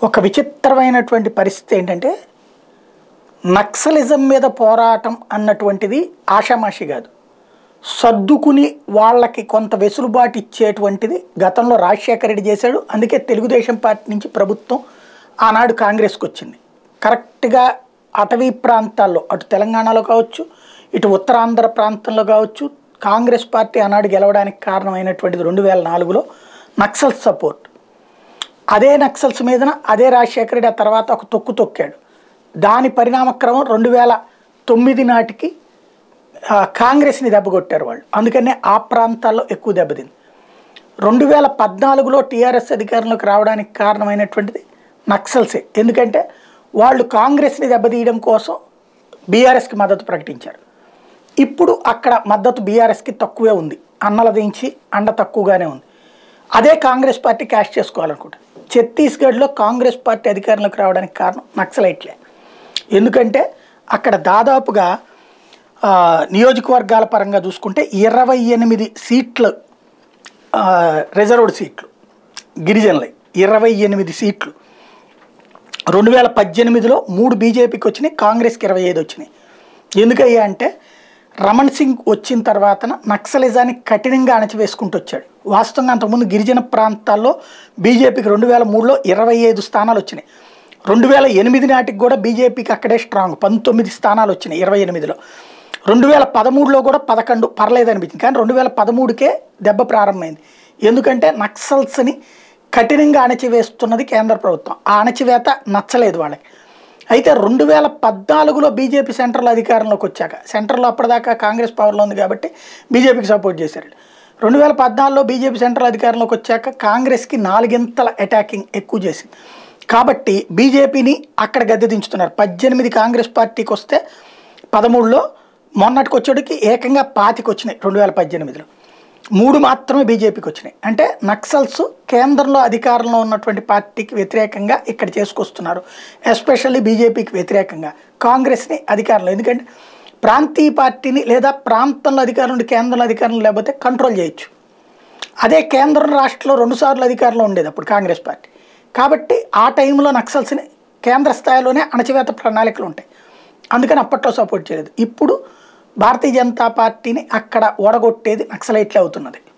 ఒక విచిత్రమైనటువంటి పరిస్థితి ఏంటంటే నక్సలిజం మీద పోరాటం అన్నటువంటిది ఆషామాషి కాదు సర్దుకుని వాళ్ళకి కొంత వెసులుబాటు ఇచ్చేటువంటిది గతంలో రాజశేఖర రెడ్డి చేశాడు అందుకే తెలుగుదేశం పార్టీ నుంచి ప్రభుత్వం ఆనాడు కాంగ్రెస్కి వచ్చింది కరెక్ట్గా అటవీ ప్రాంతాల్లో అటు తెలంగాణలో కావచ్చు ఇటు ఉత్తరాంధ్ర ప్రాంతంలో కావచ్చు కాంగ్రెస్ పార్టీ ఆనాడు గెలవడానికి కారణమైనటువంటిది రెండు వేల నాలుగులో నక్సల్ సపోర్ట్ అదే నక్సల్స్ మీదన అదే రాజశేఖర రెడ్డి ఆ తర్వాత ఒక తొక్కు తొక్కాడు దాని పరిణామక్రమం రెండు వేల తొమ్మిది నాటికి ఆ, కాంగ్రెస్ని దెబ్బకొట్టారు వాళ్ళు అందుకనే ఆ ప్రాంతాల్లో ఎక్కువ దెబ్బతింది రెండు వేల పద్నాలుగులో టీఆర్ఎస్ అధికారంలోకి రావడానికి కారణమైనటువంటిది నక్సల్సే ఎందుకంటే వాళ్ళు కాంగ్రెస్ని దెబ్బతీయడం కోసం బీఆర్ఎస్కి మద్దతు ప్రకటించారు ఇప్పుడు అక్కడ మద్దతు బీఆర్ఎస్కి తక్కువే ఉంది అన్నలదించి అండ తక్కువగానే ఉంది అదే కాంగ్రెస్ పార్టీ క్యాష్ చేసుకోవాలనుకుంటా ఛత్తీస్గఢ్లో కాంగ్రెస్ పార్టీ అధికారంలోకి రావడానికి కారణం నక్సలైట్లే ఎందుకంటే అక్కడ దాదాపుగా ఆ, నియోజకవర్గాల పరంగా చూసుకుంటే ఇరవై ఎనిమిది సీట్లు ఆ, రిజర్వ్డ్ సీట్లు గిరిజనులై ఇరవై ఎనిమిది సీట్లు రెండు వేల పద్దెనిమిదిలో మూడు బీజేపీకి వచ్చినాయి కాంగ్రెస్కి ఇరవై ఐదు వచ్చినాయి ఎందుకయ్యా అంటే రమణ్ సింగ్ వచ్చిన తర్వాత నక్సలిజాన్ని కఠినంగా అణచివేసుకుంటూ వచ్చాడు వాస్తవంగా అంతకుముందు గిరిజన ప్రాంతాల్లో బీజేపీకి రెండు వేల మూడులో ఇరవై ఐదు స్థానాలు వచ్చినాయి రెండు వేల ఎనిమిది నాటికి కూడా బీజేపీకి అక్కడే స్ట్రాంగ్ పంతొమ్మిది స్థానాలు వచ్చినాయి ఇరవై ఎనిమిదిలో రెండు వేల పదమూడులో కూడా పదకొండు పర్లేదు అనిపించింది కానీ రెండు వేల పదమూడుకే దెబ్బ ప్రారంభమైంది ఎందుకంటే నక్సల్స్ని కఠినంగా అణచివేస్తున్నది కేంద్ర ప్రభుత్వం ఆ అణచివేత నచ్చలేదు వాళ్ళకి అయితే రెండు వేల పద్నాలుగులో బీజేపీ సెంట్రల్ అధికారంలోకి వచ్చాక సెంట్రల్లో అప్పటిదాకా కాంగ్రెస్ పవర్లో ఉంది కాబట్టి బీజేపీకి సపోర్ట్ చేశారు రెండు వేల పద్నాలుగులో బీజేపీ సెంట్రల్ అధికారంలోకి వచ్చాక కాంగ్రెస్కి నాలుగింతల అటాకింగ్ ఎక్కువ చేసింది కాబట్టి బీజేపీని అక్కడ గద్దె దించుతున్నారు పద్దెనిమిది కాంగ్రెస్ పార్టీకి వస్తే పదమూడులో మొన్నటికి వచ్చేటికి ఏకంగా పాతికి వచ్చినాయి రెండు వేల పద్దెనిమిదిలో మూడు మాత్రమే బీజేపీకి వచ్చినాయి అంటే నక్సల్స్ కేంద్రంలో అధికారంలో ఉన్నటువంటి పార్టీకి వ్యతిరేకంగా ఇక్కడ చేసుకొస్తున్నారు ఎస్పెషల్లీ బీజేపీకి వ్యతిరేకంగా కాంగ్రెస్ని అధికారంలో ఎందుకంటే ప్రాంతీయ పార్టీని లేదా ప్రాంతంలో అధికారం ఉండి కేంద్రంలో అధికారం లేకపోతే కంట్రోల్ చేయొచ్చు అదే కేంద్రం రాష్ట్రంలో రెండుసార్లు అధికారంలో ఉండేది అప్పుడు కాంగ్రెస్ పార్టీ కాబట్టి ఆ టైంలో నక్సల్స్ని కేంద్ర స్థాయిలోనే అణచివేత ప్రణాళికలు ఉంటాయి అందుకని అప్పట్లో సపోర్ట్ చేయలేదు ఇప్పుడు భారతీయ జనతా పార్టీని అక్కడ ఓడగొట్టేది నక్సలైట్లే అవుతున్నది